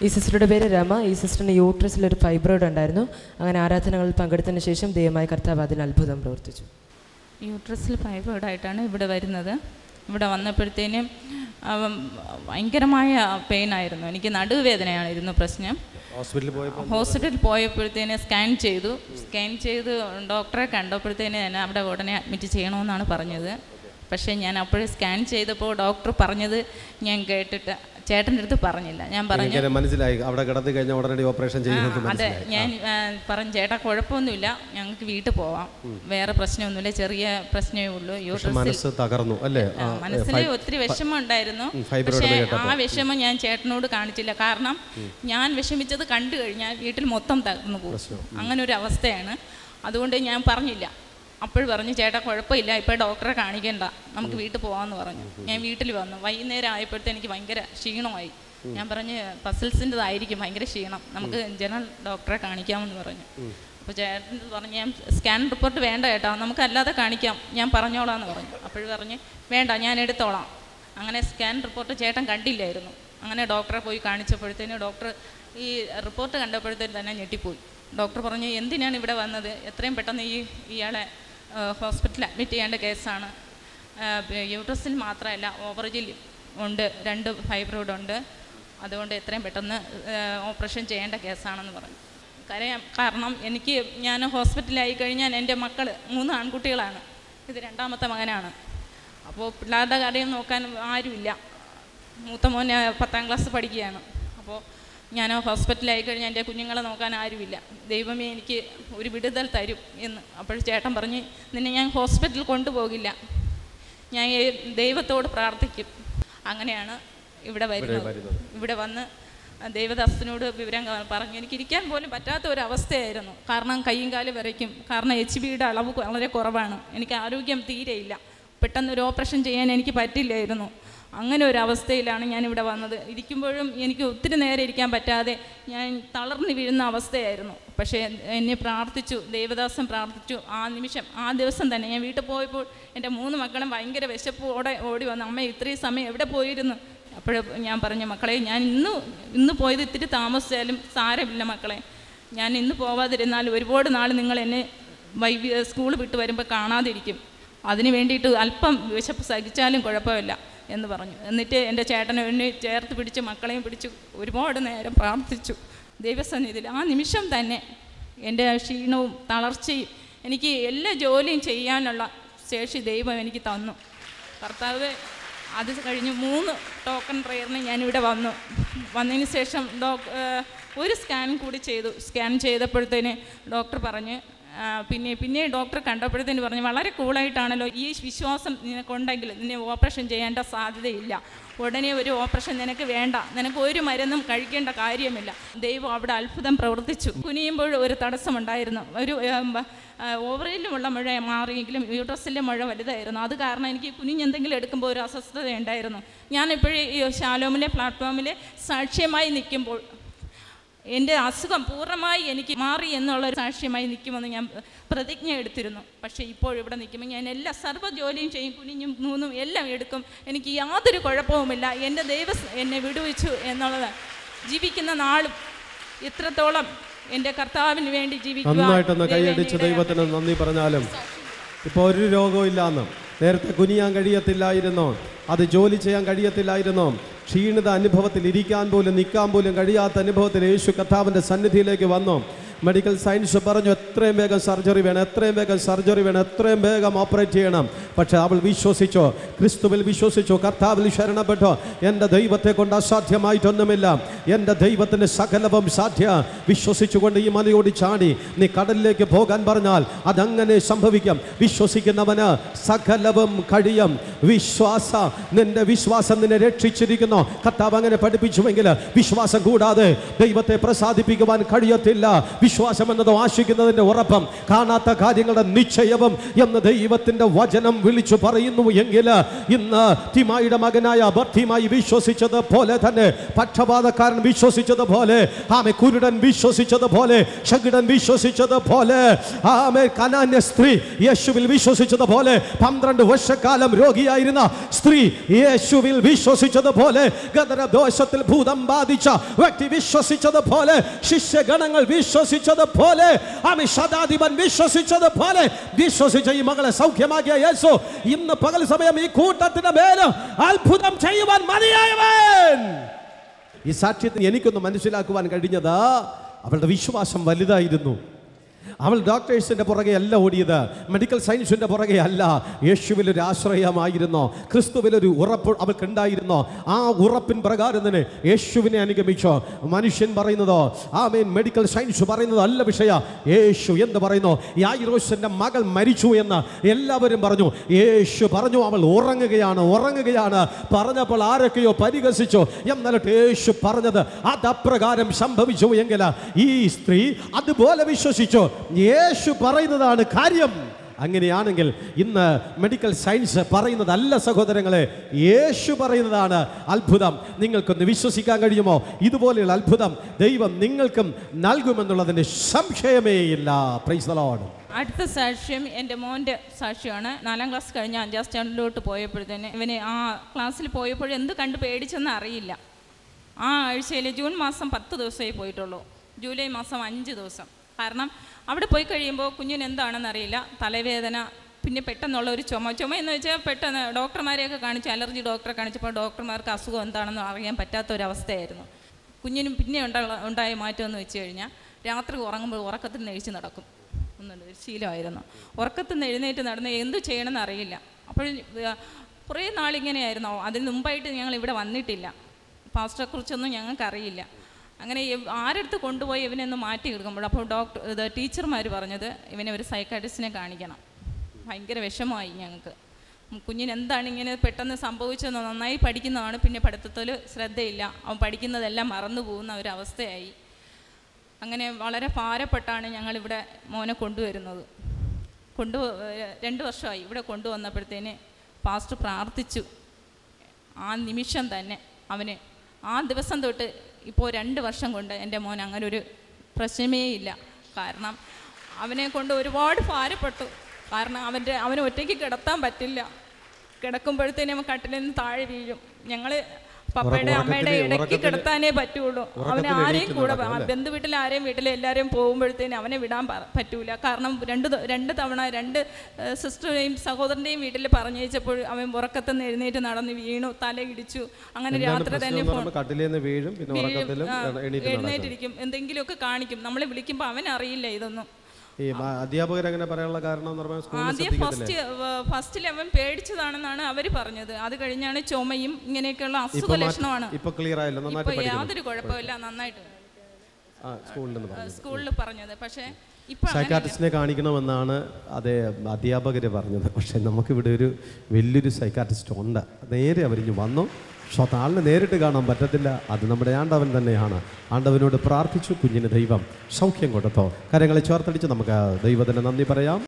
ഈ സിസ്റ്ററുടെ പേര് രമ ഈ സിസ്റ്ററിന് യൂട്രസിൽ ഒരു ഫൈബ്രോയിഡ് ഉണ്ടായിരുന്നു അങ്ങനെ ആരാധനകളിൽ പങ്കെടുത്തതിന് ശേഷം ദൈവമായ കർത്താവ് അതിൽ അത്ഭുതം പ്രവർത്തിച്ചു യൂട്രസിൽ ഫൈബ്രോയിഡ് ആയിട്ടാണ് ഇവിടെ വരുന്നത് ഇവിടെ വന്നപ്പോഴത്തേനും അവൻ ഭയങ്കരമായ പെയിൻ ആയിരുന്നു എനിക്ക് നടുവേദനയായിരുന്നു പ്രശ്നം ഹോസ്പിറ്റലിൽ പോയപ്പോൾ ഹോസ്പിറ്റലിൽ പോയപ്പോഴത്തേന് സ്കാൻ ചെയ്തു സ്കാൻ ചെയ്ത് ഡോക്ടറെ കണ്ടപ്പോഴത്തേന് എന്നെ അവിടെ ഉടനെ അഡ്മിറ്റ് ചെയ്യണമെന്നാണ് പറഞ്ഞത് പക്ഷേ ഞാൻ അപ്പോഴേ സ്കാൻ ചെയ്തപ്പോൾ ഡോക്ടർ പറഞ്ഞത് ഞാൻ കേട്ടിട്ട് ചേട്ടൻ്റെ അടുത്ത് പറഞ്ഞില്ല ഞാൻ പറഞ്ഞു എനിക്കത് മനസ്സിലായി അവിടെ കിടന്നു കഴിഞ്ഞാൽ ഉടനടി ഓപ്പറേഷൻ ചെയ്യുന്നത് ആ, അതെ മനസ്സിലായി ഞാൻ ആ, പറഞ്ഞു ചേട്ടാ കുഴപ്പമൊന്നുമില്ല ഞങ്ങൾക്ക് വീട്ടിൽ പോവാം വേറെ പ്രശ്നമൊന്നുമില്ല ചെറിയ പ്രശ്നമേ ഉള്ളൂ പക്ഷെ യൂട്രസിൽ മനസ്സ് തകർന്നു അല്ലേ ആ, മനസ്സിൽ ഫൈ- ഒത്തിരി വിഷമം ഉണ്ടായിരുന്നു ഉം, ഫൈബ്രോയിഡ് പക്ഷേ കേട്ടപ്പോൾ. ആ വിഷമം ഞാൻ ചേട്ടനോട് കാണിച്ചില്ല കാരണം ഞാൻ വിഷമിച്ചത് കണ്ടു കഴിഞ്ഞാൽ വീട്ടിൽ മൊത്തം തകർന്നു പോകും അങ്ങനെ ഒരു അവസ്ഥയാണ് അതുകൊണ്ട് ഞാൻ പറഞ്ഞില്ല അപ്പോൾ പറഞ്ഞു ചേട്ടാ കുഴപ്പമില്ല ഇപ്പോൾ ഡോക്ടറെ കാണിക്കണ്ട നമുക്ക് വീട്ടിൽ പോകാമെന്ന് പറഞ്ഞു ഞാൻ വീട്ടിൽ വന്നു വൈകുന്നേരം ആയപ്പോഴത്തെ എനിക്ക് ഭയങ്കര ക്ഷീണമായി ഞാൻ പറഞ്ഞ് പസിൽസിൻ്റെതായിരിക്കും ഭയങ്കര ക്ഷീണം നമുക്ക് ജനറൽ ഡോക്ടറെ കാണിക്കാമെന്ന് പറഞ്ഞു അപ്പോൾ ചേട്ടൻ പറഞ്ഞു ഞാൻ സ്കാൻ റിപ്പോർട്ട് വേണ്ട ചേട്ടാ നമുക്ക് അല്ലാതെ കാണിക്കാം ഞാൻ പറഞ്ഞോളാം എന്ന് പറഞ്ഞു അപ്പോൾ പറഞ്ഞ് വേണ്ട ഞാൻ എടുത്തോളാം അങ്ങനെ സ്കാൻ റിപ്പോർട്ട് ചേട്ടൻ കണ്ടില്ലായിരുന്നു അങ്ങനെ ഡോക്ടറെ പോയി കാണിച്ചപ്പോഴത്തേനും ഡോക്ടർ ഈ റിപ്പോർട്ട് കണ്ടപ്പോഴത്തേനും തന്നെ ഞെട്ടിപ്പോയി ഡോക്ടർ പറഞ്ഞു എന്തിനാണ് ഇവിടെ വന്നത് എത്രയും പെട്ടെന്ന് ഈ ഇയാളെ ഹോസ്പിറ്റലിൽ അഡ്മിറ്റ് ചെയ്യേണ്ട കേസാണ് യൂട്രസിൽ മാത്രമല്ല ഓവറേജിൽ ഉണ്ട് രണ്ട് ഫൈബ്രോയിഡ് ഉണ്ട് അതുകൊണ്ട് എത്രയും പെട്ടെന്ന് ഓപ്പറേഷൻ ചെയ്യേണ്ട കേസാണെന്ന് പറഞ്ഞു കാര്യം കാരണം എനിക്ക് ഞാൻ ഹോസ്പിറ്റലായി കഴിഞ്ഞാൽ എൻ്റെ മക്കൾ മൂന്ന് ആൺകുട്ടികളാണ് ഇത് രണ്ടാമത്തെ മകനാണ് അപ്പോൾ പിള്ളേരുടെ കാര്യം നോക്കാൻ ആരുമില്ല മൂത്ത മോനെ പത്താം ക്ലാസ് പഠിക്കുകയാണ് അപ്പോൾ ഞാൻ ഹോസ്പിറ്റലായി കഴിഞ്ഞാൽ എൻ്റെ കുഞ്ഞുങ്ങളെ നോക്കാൻ ആരുമില്ല ദൈവമേ എനിക്ക് ഒരു വിടുതൽ തരും എന്ന് അപ്പോൾ ചേട്ടൻ പറഞ്ഞ് നിന്നെ ഞാൻ ഹോസ്പിറ്റലിൽ കൊണ്ടുപോകില്ല ഞാൻ ഈ ദൈവത്തോട് പ്രാർത്ഥിക്കും അങ്ങനെയാണ് ഇവിടെ വരുന്നത് ഇവിടെ വന്ന് ദൈവദാസനോട് വിവരം ക- പറഞ്ഞു എനിക്ക് ഇരിക്കാൻ പോലും പറ്റാത്ത ഒരു അവസ്ഥയായിരുന്നു കാരണം കയ്യും കാലും വരയ്ക്കും കാരണം എച്ച് ബിയുടെ അളവ് വളരെ കുറവാണ് എനിക്ക് ആരോഗ്യം തീരെയില്ല പെട്ടെന്ന് ഒരു ഓപ്പറേഷൻ ചെയ്യാൻ എനിക്ക് പറ്റില്ലായിരുന്നു അങ്ങനെ ഒരു അവസ്ഥയിലാണ് ഞാൻ ഇവിടെ വന്നത് ഇരിക്കുമ്പോഴും എനിക്ക് ഒത്തിരി നേരം ഇരിക്കാൻ പറ്റാതെ ഞാൻ തളർന്നു വീഴുന്ന അവസ്ഥയായിരുന്നു പക്ഷേ എന്നെ പ്രാർത്ഥിച്ചു ദേവദാസൻ പ്രാർത്ഥിച്ചു ആ നിമിഷം ആ ദിവസം തന്നെ ഞാൻ വീട്ടിൽ പോയപ്പോൾ എൻ്റെ മൂന്ന് മക്കളും ഭയങ്കര വിശപ്പോടെ ഓടി വന്നു അമ്മ ഇത്രയും സമയം എവിടെ പോയിരുന്നു അപ്പോൾ ഞാൻ പറഞ്ഞു മക്കളെ ഞാൻ ഇന്ന് ഇന്ന് പോയത് ഇത്തിരി താമസിച്ചാലും സാരമില്ല മക്കളെ ഞാൻ ഇന്ന് പോവാതിരുന്നാൽ ഒരുപാട് നാൾ നിങ്ങൾ എന്നെ വൈകി സ്കൂൾ വിട്ട് വരുമ്പോൾ കാണാതിരിക്കും അതിന് വേണ്ടിയിട്ട് അല്പം വിശപ്പ് സഹിച്ചാലും കുഴപ്പമില്ല എന്ന് പറഞ്ഞു എന്നിട്ട് എൻ്റെ ചേട്ടനെ എന്നെ ചേർത്ത് പിടിച്ച് മക്കളെയും പിടിച്ച് ഒരുപാട് നേരം പ്രാർത്ഥിച്ചു ദൈവസന്നിധിയിൽ ആ നിമിഷം തന്നെ എൻ്റെ ആ ക്ഷീണവും തളർച്ചയും എനിക്ക് എല്ലാ ജോലിയും ചെയ്യാനുള്ള ശേഷി ദൈവം എനിക്ക് തന്നു കർത്താവ് അത് കഴിഞ്ഞ് മൂന്ന് ടോക്കൺ പ്രയറിന് ഞാനിവിടെ വന്നു വന്നതിന് ശേഷം ഡോക് ഏഹ് ഒരു സ്കാൻ കൂടി ചെയ്തു സ്കാൻ ചെയ്തപ്പോഴത്തേന് ഡോക്ടർ പറഞ്ഞ് ആ, പിന്നെ പിന്നെ ഡോക്ടർ കണ്ടപ്പോഴത്തേന് പറഞ്ഞു വളരെ കൂളായിട്ടാണല്ലോ ഈ വിശ്വാസം നിനക്കുണ്ടെങ്കിൽ നിന്നെ ഓപ്പറേഷൻ ചെയ്യേണ്ട സാധ്യതയില്ല ഉടനെ ഒരു ഓപ്പറേഷൻ നിനക്ക് വേണ്ട നിനക്ക് ഒരു മരുന്നും കഴിക്കേണ്ട കാര്യമില്ല ദൈവം അവിടെ അത്ഭുതം പ്രവർത്തിച്ചു കുനിയുമ്പോൾ ഒരു തടസ്സമുണ്ടായിരുന്നു ഒരു ഓവറിലുമുള്ള മുഴ മാറിയെങ്കിലും യൂട്രസിലെ മുഴ വലുതായിരുന്നു അത് കാരണം എനിക്ക് കുനിഞ്ഞെന്തെങ്കിലും എടുക്കുമ്പോൾ ഒരു അസ്വസ്ഥത ഉണ്ടായിരുന്നു ഞാനിപ്പോഴേ ഈ ശാലോമിലെ പ്ലാറ്റ്ഫോമിൽ സാക്ഷ്യമായി നിൽക്കുമ്പോൾ എൻ്റെ അസുഖം പൂർണ്ണമായി എനിക്ക് മാറി എന്നുള്ള ഒരു സാക്ഷ്യമായി നിൽക്കുമെന്ന് ഞാൻ പ്രതിജ്ഞ എടുത്തിരുന്നു പക്ഷേ ഇപ്പോൾ ഇവിടെ നിൽക്കുമ്പോൾ ഞാൻ എല്ലാ സർവ്വ ജോലിയും ചെയ്യും കുനിഞ്ഞും നൂന്നും എല്ലാം എടുക്കും എനിക്ക് യാതൊരു കുഴപ്പവുമില്ല എൻ്റെ ദൈവം എന്നെ വിടുവിച്ചു എന്നുള്ളത് ജീവിക്കുന്ന നാളും ഇത്രത്തോളം എൻ്റെ കർത്താവിന് വേണ്ടി ജീവിക്കുവാൻ നന്നായിട്ടൊന്ന് ദൈവം എന്നെ കൈയടിച്ച് ഇടയാക്കി. ദൈവത്തിന് നന്ദി പറഞ്ഞാലും ഇപ്പോൾ ഒരു രോഗവും ഇല്ലാന്ന് നേരത്തെ കുനിയാൻ കഴിയത്തില്ലായിരുന്നോ അത് ജോലി ചെയ്യാൻ കഴിയത്തില്ലായിരുന്നോ ക്ഷീണിത അനുഭവത്തിൽ ഇരിക്കാൻ പോലും നിൽക്കാൻ പോലും കഴിയാത്ത അനുഭവത്തിൽ യേശു കഥാവിൻ്റെ സന്നിധിയിലേക്ക് വന്നു മെഡിക്കൽ സയൻസ് പറഞ്ഞു എത്രയും വേഗം സർജറി വേണം എത്രയും വേഗം സർജറി വേണം എത്രയും വേഗം ഓപ്പറേറ്റ് ചെയ്യണം പക്ഷെ അവൾ വിശ്വസിച്ചോ ക്രിസ്തുവിൽ വിശ്വസിച്ചോ കർത്താവിൽ ശരണപ്പെട്ടോ എൻ്റെ ദൈവത്തെ കൊണ്ട് അസാധ്യമായിട്ടൊന്നുമില്ല എൻ്റെ ദൈവത്തിന് സകലവും സാധ്യ വിശ്വസിച്ചുകൊണ്ട് ഈ മലയോട് ചാടി നീ കടലിലേക്ക് പോകാൻ പറഞ്ഞാൽ അതങ്ങനെ സംഭവിക്കും വിശ്വസിക്കുന്നവന് സകലവും കഴിയും വിശ്വാസ നിന്റെ വിശ്വാസം നിന്നെ രക്ഷിച്ചിരിക്കുന്നു കർത്താവ് അങ്ങനെ പഠിപ്പിച്ചുവെങ്കിൽ വിശ്വാസം കൂടാതെ ദൈവത്തെ പ്രസാദിപ്പിക്കുവാൻ കഴിയത്തില്ല വിശ്വാസം എന്നതും ആശിക്കുന്നതിന്റെ ഉറപ്പം കാണാത്ത കാര്യങ്ങളുടെ നിശ്ചയവും എന്ന് ദൈവത്തിന്റെ വചനം വിളിച്ചു പറയുന്നു എങ്കിൽ ഇന്ന് തിമായിയുടെ മകനായ ബർത്തിമായി വിശ്വസിച്ചത് പോലെ തന്നെ പക്ഷപാതക്കാരൻ വിശ്വസിച്ചത് പോലെ ആമെ കുരുടൻ വിശ്വസിച്ചത് പോലെ ഷകിടൻ വിശ്വസിച്ചത് പോലെ ആമെ കനാന്യ സ്ത്രീ യേശുവിൽ വിശ്വസിച്ചത് പോലെ പന്ത്രണ്ട് വർഷക്കാലം രോഗിയായിരുന്ന സ്ത്രീ യേശുവിൽ വിശ്വസിച്ചത് പോലെ ഗദരദോഷത്തിൽ ഭൂതം ബാധിച്ച വ്യക്തി വിശ്വസിച്ചത് പോലെ ശിഷ്യഗണങ്ങൾ വിശ്വസിച്ചത് പോലെ ആമെ ശതാധിപൻ വിശ്വസിച്ചത് പോലെ വിശ്വസിച്ച ഈ മകളെ സൗഖ്യമാക്കിയ യേശു ഇന്ന് പകൽ സമയം ഈ കൂട്ടത്തിന്റെ മേല് അത്ഭുതം ചെയ്യുവാൻ മതിയായവൻ ഈ സാക്ഷ്യത്തിന് എനിക്കൊന്ന് മനസ്സിലാക്കുവാൻ കഴിഞ്ഞത് അവളുടെ വിശ്വാസം വലുതായിരുന്നു അവൾ ഡോക്ടേഴ്സിൻ്റെ പുറകെ അല്ല ഓടിയത് മെഡിക്കൽ സയൻസിൻ്റെ പുറകെ അല്ല യേശുവിലൊരു ആശ്രയമായിരുന്നോ ക്രിസ്തുവിലൊരു ഉറപ്പ് അവൾക്കുണ്ടായിരുന്നോ ആ ഉറപ്പിൻ പ്രകാരം തന്നെ യേശുവിനെ അനുഗമിച്ചോ മനുഷ്യൻ പറയുന്നതോ ആ മെയിൻ മെഡിക്കൽ സയൻസ് പറയുന്നത് അല്ല വിഷയ യേശു എന്ന് പറയുന്നു യായിറോസിൻ്റെ മകൾ മരിച്ചു എന്ന് എല്ലാവരും പറഞ്ഞു യേശു പറഞ്ഞു അവൾ ഉറങ്ങുകയാണ് ഉറങ്ങുകയാണ് പറഞ്ഞപ്പോൾ ആരൊക്കെയോ പരിഹസിച്ചു എന്നിട്ട് യേശു പറഞ്ഞത് അതപ്രകാരം സംഭവിച്ചു എങ്കിൽ ഈ സ്ത്രീ അതുപോലെ വിശ്വസിച്ചു യേശു പറയുന്നതാണ് കാര്യം അങ്ങനെയാണെങ്കിൽ ഇന്ന് മെഡിക്കൽ സയൻസ് പറയുന്നതല്ല സഹോദരങ്ങളെ യേശു പറയുന്നതാണ് അത്ഭുതം നിങ്ങൾക്കൊന്ന് വിശ്വസിക്കാൻ കഴിയുമോ ഇതുപോലെയുള്ള അത്ഭുതം ദൈവം നിങ്ങൾക്കും നൽകുമെന്നുള്ളതിന് സംശയമേയില്ല പ്രൈസ് ലോഡ് അടുത്ത സാക്ഷ്യം എൻ്റെ മോൻ്റെ സാക്ഷ്യമാണ് നാലാം ക്ലാസ് കഴിഞ്ഞ് അഞ്ചാം സ്റ്റാൻഡേർഡിലോട്ട് പോയപ്പോഴത്തേന് ഇവന് ആ ക്ലാസ്സിൽ പോയപ്പോഴും എന്ത് കണ്ട് പേടിച്ചെന്ന് അറിയില്ല ആ ആഴ്ചയിൽ ജൂൺ മാസം പത്ത് ദിവസമേ പോയിട്ടുള്ളൂ ജൂലൈ മാസം അഞ്ച് ദിവസം കാരണം അവിടെ പോയി കഴിയുമ്പോൾ കുഞ്ഞിന് എന്താണെന്ന് അറിയില്ല തലവേദന പിന്നെ പെട്ടെന്നുള്ള ഒരു ചുമ ചുമ എന്ന് വെച്ചാൽ പെട്ടെന്ന് ഡോക്ടർമാരെയൊക്കെ കാണിച്ച് അലർജി ഡോക്ടറെ കാണിച്ചപ്പോൾ ഡോക്ടർമാർക്ക് അസുഖം എന്താണെന്ന് അറിയാൻ പറ്റാത്ത ഒരവസ്ഥയായിരുന്നു കുഞ്ഞിനും പിന്നെ ഉണ്ടായ ഉണ്ടായ മാറ്റം എന്ന് വെച്ച് കഴിഞ്ഞാൽ രാത്രി ഉറങ്ങുമ്പോൾ ഉറക്കത്തിൽ നിന്ന് എഴുച്ച് നടക്കും ഒന്നുണ്ട് ഒരു ശീലമായിരുന്നു ഉറക്കത്തിൽ നിന്ന് എഴുന്നേറ്റ് നടന്ന് എന്ത് ചെയ്യണമെന്ന് അറിയില്ല അപ്പോൾ കുറേ നാളിങ്ങനെയായിരുന്നു അതിന് മുമ്പായിട്ട് ഞങ്ങൾ ഇവിടെ വന്നിട്ടില്ല പാസ്റ്ററെ കുറിച്ചൊന്നും ഞങ്ങൾക്ക് അറിയില്ല അങ്ങനെ ഇവ- ആരെടുത്ത് കൊണ്ടുപോയി ഇവനെ ഒന്ന് മാറ്റി എടുക്കുമ്പോൾ അപ്പോൾ ഡോക്ടർ ഇത് ടീച്ചർമാർ പറഞ്ഞത് ഇവനെ ഒരു സൈക്കാട്രിസ്റ്റിനെ കാണിക്കണം ഭയങ്കര വിഷമമായി ഞങ്ങൾക്ക് ഉം, കുഞ്ഞിന് എന്താണ് ഇങ്ങനെ പെട്ടെന്ന് സംഭവിച്ചതെന്ന് നന്നായി പഠിക്കുന്നതാണ് പിന്നെ പഠിത്തത്തിൽ ശ്രദ്ധയില്ല അവൻ പഠിക്കുന്നതെല്ലാം മറന്നു പോകുന്ന ഒരു അവസ്ഥയായി അങ്ങനെ വളരെ ഭാരപ്പെട്ടാണ് ഞങ്ങളിവിടെ മോനെ കൊണ്ടുവരുന്നത് കൊണ്ടു രണ്ട് വർഷമായി ഇവിടെ കൊണ്ടുവന്നപ്പോഴത്തേന് പാസ്റ്റർ പ്രാർത്ഥിച്ചു ആ നിമിഷം തന്നെ അവന് ആ ദിവസം തൊട്ട് ഇപ്പോൾ രണ്ട് വർഷം കൊണ്ട് എൻ്റെ മോൻ അങ്ങനെ ഒരു പ്രശ്നമേ ഇല്ല കാരണം അവനെ കൊണ്ട് ഒരുപാട് ഭാരപ്പെട്ടു കാരണം അവൻ്റെ അവന് ഒറ്റയ്ക്ക് കിടത്താൻ പറ്റില്ല കിടക്കുമ്പോഴത്തേനും അവൻ കട്ടിലിൽ നിന്ന് താഴെ വീഴും ഞങ്ങൾ പപ്പയുടെ അമ്മയുടെ ഇടയ്ക്ക് കിടത്താനേ പറ്റുള്ളൂ അവനെ ആരെയും കൂടെ ബന്ധു വീട്ടിൽ ആരെയും വീട്ടിൽ എല്ലാവരെയും പോകുമ്പോഴത്തേനും അവനെ വിടാൻ പ- പറ്റൂല കാരണം രണ്ട് ത- രണ്ട് തവണ രണ്ട് സിസ്റ്ററെയും സഹോദരൻ്റെയും വീട്ടിൽ പറഞ്ഞയച്ചപ്പോൾ അവൻ ഉറക്കത്തിൽ നിന്ന് എഴുന്നേറ്റ് നടന്ന് വീണു തല ഇടിച്ചു അങ്ങനെ രാത്രി തന്നെ ഫോൺ കട്ടിലേന്ന് നിന്ന് വീഴും പിന്നെ ഉറക്കത്തിലും ആ, എണീറ്റ് നടക്കും എഴുന്നേറ്റിരിക്കും എന്തെങ്കിലുമൊക്കെ കാണിക്കും നമ്മളെ വിളിക്കുമ്പോൾ അവൻ അറിയില്ല ഇതൊന്നും ഈ അധ്യാപകർ അങ്ങനെ പറയാനുള്ള കാരണം എന്ന് പറഞ്ഞാൽ സ്കൂളിൽ ആദ്യം ശ്രദ്ധിക്കത്തില്ലേ ഫസ്റ്റ് ഫസ്റ്റിൽ അവൻ പേടിച്ചതാണെന്നാണ് അവർ പറഞ്ഞത് അത് കഴിഞ്ഞാണ് ചുമയും ഇങ്ങനെയൊക്കെയുള്ള അസുഖ ലക്ഷണമാണ് ഇപ്പൊ ക്ലിയർ ആയല്ലോ ഇപ്പൊ നന്നായിട്ട് പഠിക്കുന്നു യാതൊരു കുഴപ്പമില്ല നന്നായിട്ട് ആ സ്കൂളിൽ നിന്ന് പറഞ്ഞു സ്കൂളിൽ പറഞ്ഞത് പക്ഷേ ഇപ്പൊ അങ്ങനെ സൈക്കാട്രിസ്റ്റിനെ കാണിക്കണമെന്നാണ് അതേ അധ്യാപകർ പറഞ്ഞത് പക്ഷേ നമുക്കിവിടെ ഒരു വലിയൊരു സൈക്കാട്രിസ്റ്റ് ഉണ്ട് നേരെ അവരിഞ്ഞ് വന്നു പക്ഷെ ആളിനെ നേരിട്ട് കാണാൻ പറ്റത്തില്ല അത് നമ്മുടെ ആണ്ടവൻ തന്നെയാണ് ആണ്ടവനോട് പ്രാർത്ഥിച്ചു കുഞ്ഞിന് ദൈവം സൗഖ്യം കൊടുത്തോ കരങ്ങളെ ചേർത്തടിച്ച് നമുക്ക് ദൈവത്തിന് നന്ദി പറയാം